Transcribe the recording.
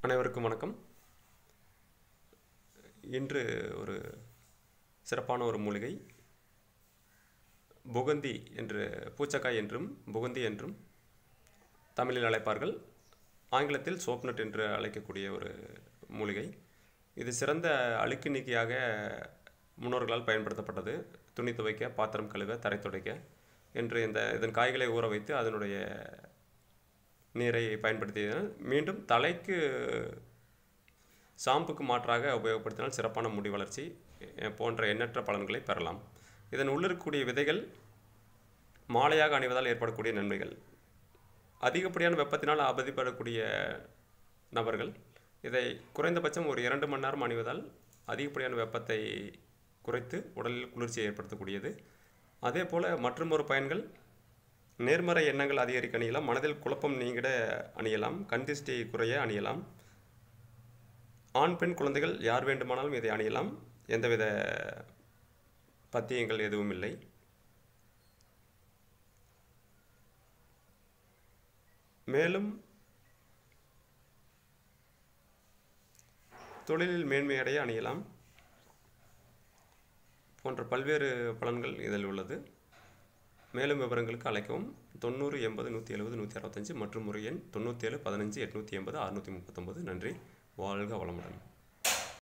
அனைவருக்கும் வணக்கம் இன்று ஒரு சிறப்பான ஒரு மூலிகை புகந்தி என்று பூச்சக்காய் என்றும் புகந்தி என்றும் தமிழில் அழைப்பார்கள் ஆங்கிலத்தில் சோப்நட் என்று அழைக்கக்கூடிய ஒரு மூலிகை இது சிறந்த அழுக்கு நீக்கியாக முன்னோர்களால் பயன்படுத்தப்பட்டது துணி துவைக்க பாத்திரம் கழுவ தரை துடைக்க என்று இந்த இதன் காய்களை ஊற வைத்து அதனுடைய நீரை பயன்படுத்தியதால் மீண்டும் தலைக்கு ஷாம்புக்கு மாற்றாக உபயோகப்படுத்தினால் சிறப்பான முடி வளர்ச்சி அஹ், போன்ற எண்ணற்ற பலன்களை பெறலாம் இதன் உள்ளிருக்கக்கூடிய விதைகள் மாலையாக அணிவதால் ஏற்படக்கூடிய நன்மைகள் அதிகப்படியான வெப்பத்தினால் அவதிப்படக்கூடிய நபர்கள் இதை குறைந்தபட்சம் ஒரு இரண்டு மணி நேரம் அணிவதால் அதிகப்படியான வெப்பத்தை குறைத்து உடலில் குளிர்ச்சியை ஏற்படுத்தக்கூடியது அதே போல் மற்றும் ஒரு பயன்கள் நேர்மறை எண்ணங்கள் அதிகரிக்க அணியலாம் மனதில் குழப்பம் நீங்கிட அணியலாம் கண் திருஷ்டி குறைய அணியலாம் ஆண் பெண் குழந்தைகள் யார் வேண்டுமானாலும் இதை அணியலாம் எந்தவித பத்தியங்கள் எதுவும் இல்லை மேலும் தொழிலில் மேன்மையடைய அணியலாம் போன்ற பல்வேறு பலன்கள் இதில் உள்ளது மேலும் விவரங்களுக்கு அழைக்கவும் தொண்ணூறு எண்பது நூற்றி எழுபது நூற்றி அறுபத்தஞ்சு மற்றும் ஒரு எண் தொண்ணூற்றி ஏழு பதினஞ்சு எட்நூற்றி எண்பது அறுநூற்றி முப்பத்தொம்பது நன்றி வாழ்க வளமுடன்